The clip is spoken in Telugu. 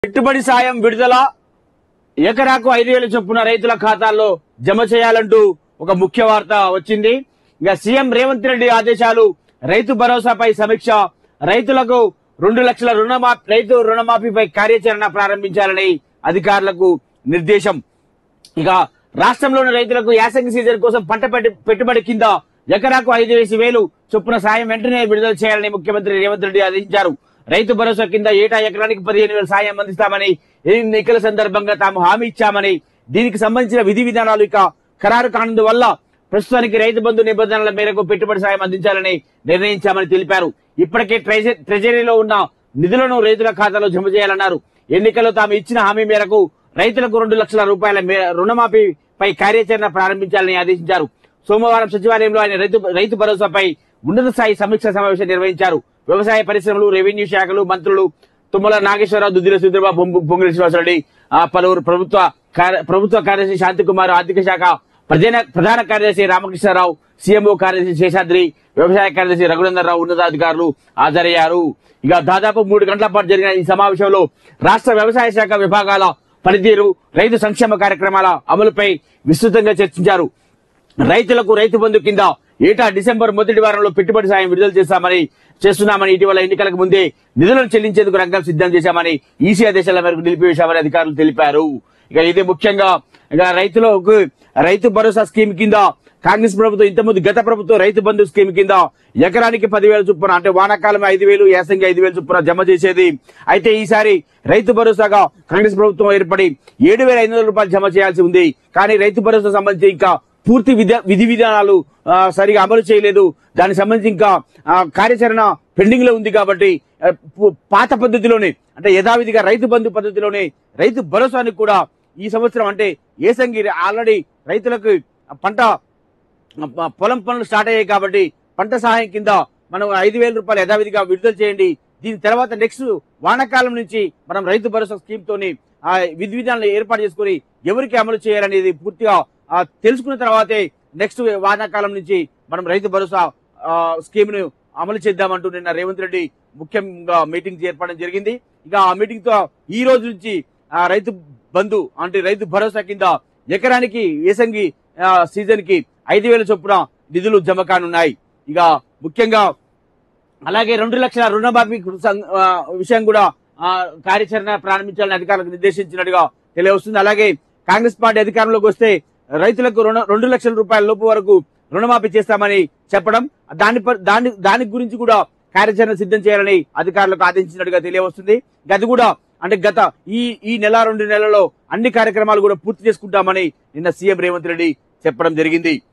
పెట్టుబడి సాయం విడుదల ఎకరాకు ఐదు వేల చొప్పున రైతుల ఖాతాల్లో జమ చేయాలంటూ ఒక ముఖ్య వార్త వచ్చింది ఇక సీఎం రేవంత్ రెడ్డి ఆదేశాలు రైతు భరోసాపై సమీక్ష రైతులకు రెండు లక్షల రుణమా రైతు రుణమాఫీపై కార్యాచరణ ప్రారంభించాలని అధికారులకు నిర్దేశం ఇక రాష్ట్రంలోని రైతులకు యాసంగి సీజన్ కోసం పంట పెట్టి- పెట్టుబడి కింద ఎకరాకు ఐదు వేసి వేలు చొప్పున సాయం వెంటనే విడుదల చేయాలని ముఖ్యమంత్రి రేవంత్ రెడ్డి ఆదేశించారు రైతు భరోసా కింద ఏటా ఎకరానికి పదిహేను వేల సాయం అందిస్తామని ఎన్నికల సందర్భంగా తాము హామీ ఇచ్చామని దీనికి సంబంధించిన విధి విధానాలు ఇక ఖరారు కానందువల్ల ప్రస్తుతానికి రైతు బంధు నిబంధనల మేరకు పెట్టుబడి సాయం అందించాలని నిర్ణయించామని తెలిపారు ఇప్పటికే ట్రెజ- ట్రెజరీలో ఉన్న నిధులను రైతుల ఖాతాలో జమ చేయాలన్నారు ఎన్నికల్లో తాము ఇచ్చిన హామీ మేరకు రైతులకు రెండు లక్షల రూపాయల మే- రుణమాఫీపై కార్యాచరణ ప్రారంభించాలని ఆదేశించారు సోమవారం సచివాలయంలో ఆయన రైతు రైతు భరోసాపై ఉన్నత స్థాయి సమీక్ష సమావేశం నిర్వహించారు వ్యవసాయ పరిశ్రమలు రెవెన్యూ శాఖలు మంత్రులు తుమ్మల నాగేశ్వరరావు దుద్దిల సుందరబాబు పొంగు- పొంగులేటి శ్రీనివాసరెడ్డి ఆ పలువురు ప్రభుత్వ కార్య- ప్రభుత్వ కార్యదర్శి శాంతికుమార్ ఆర్థిక శాఖ ప్రధాన ప్రధాన కార్యదర్శి రామకృష్ణారావు సీఎంఓ కార్యదర్శి శేషాద్రి వ్యవసాయ కార్యదర్శి రఘునందన్ రావు ఉన్నతాధికారులు హాజరయ్యారు ఇక దాదాపు మూడు గంటల పాటు జరిగిన ఈ సమావేశంలో రాష్ట్ర వ్యవసాయ శాఖ విభాగాల పనితీరు రైతు సంక్షేమ కార్యక్రమాల అమలుపై విస్తృతంగా చర్చించారు రైతులకు రైతు బంధు కింద ఏటా డిసెంబర్ మొదటి వారంలో పెట్టుబడి సాయం విడుదల చేస్తామని చేస్తున్నామని ఇటీవల ఎన్నికలకు ముందే నిధులను చెల్లించేందుకు రంగం సిద్ధం చేశామని ఈసీ ఆదేశాల మేరకు నిలిపివేశామని అధికారులు తెలిపారు ఇక ఇది ముఖ్యంగా ఇక రైతులకు రైతు భరోసా స్కీమ్ కింద కాంగ్రెస్ ప్రభుత్వం ఇంతకుముందు గత ప్రభుత్వం రైతు బంధు స్కీమ్ కింద ఎకరానికి పదివేల చొప్పున అంటే వానాకాలం ఐదు వేలు యాసంగి ఐదు వేల చొప్పున జమ చేసేది అయితే ఈసారి రైతు భరోసాగా కాంగ్రెస్ ప్రభుత్వం ఏర్పడి ఏడు వేల ఐదు వందల రూపాయలు జమ చేయాల్సి ఉంది కానీ రైతు భరోసా సంబంధించి ఇంకా పూర్తి విధ విధి విధానాలు ఆ, సరిగా అమలు చేయలేదు దానికి సంబంధించి ఇంకా ఆ, కార్యాచరణ పెండింగ్ లో ఉంది కాబట్టి ఆ, పు- పాత పద్ధతిలోనే అంటే యథావిధిగా రైతు బంధు పద్ధతిలోనే రైతు భరోసాని కూడా ఈ సంవత్సరం అంటే ఏసంగి ఆల్రెడీ రైతులకు పంట ఆ, పొలం పనులు స్టార్ట్ అయ్యాయి కాబట్టి పంట సహాయం కింద మనం ఐదు వేల రూపాయలు యథావిధిగా విడుదల చేయండి దీని తర్వాత నెక్స్ట్ వానాకాలం నుంచి మనం రైతు భరోసా స్కీమ్ తోని ఆ విధి విధానాలు ఏర్పాటు చేసుకుని ఎవరికి అమలు చేయాలనేది పూర్తిగా ఆ, తెలుసుకున్న తర్వాతే నెక్స్ట్ వానాకాలం నుంచి మనం రైతు భరోసా ఆ, స్కీమ్ ను అమలు చేద్దామంటూ నిన్న రేవంత్ రెడ్డి ముఖ్యంగా మీటింగ్ ఏర్పడడం జరిగింది ఇక ఆ మీటింగ్ తో ఈ రోజు నుంచి ఆ రైతు బంధు అంటే రైతు భరోసా కింద ఎకరానికి ఏసంగి ఆ, సీజన్ కి ఐదు వేల చొప్పున నిధులు జమ కానున్నాయి ఇక ముఖ్యంగా అలాగే రెండు లక్షల రుణమాఫీ సం- ఆ, విషయం కూడా ఆ, కార్యాచరణ ప్రారంభించాలని అధికారులకు నిర్దేశించినట్టుగా తెలియవస్తుంది అలాగే కాంగ్రెస్ పార్టీ అధికారంలోకి వస్తే రైతులకు రుణ రెండు లక్షల రూపాయల లోపు వరకు రుణమాఫీ చేస్తామని చెప్పడం దాని ప- దాని దాని గురించి కూడా కార్యాచరణ సిద్ధం చేయాలని అధికారులకు ఆదేశించినట్టుగా తెలియవస్తుంది ఇక అది కూడా అంటే గత ఈ ఈ నెల రెండు నెలల్లో అన్ని కార్యక్రమాలు కూడా పూర్తి చేసుకుంటామని నిన్న సీఎం రేవంత్ రెడ్డి చెప్పడం జరిగింది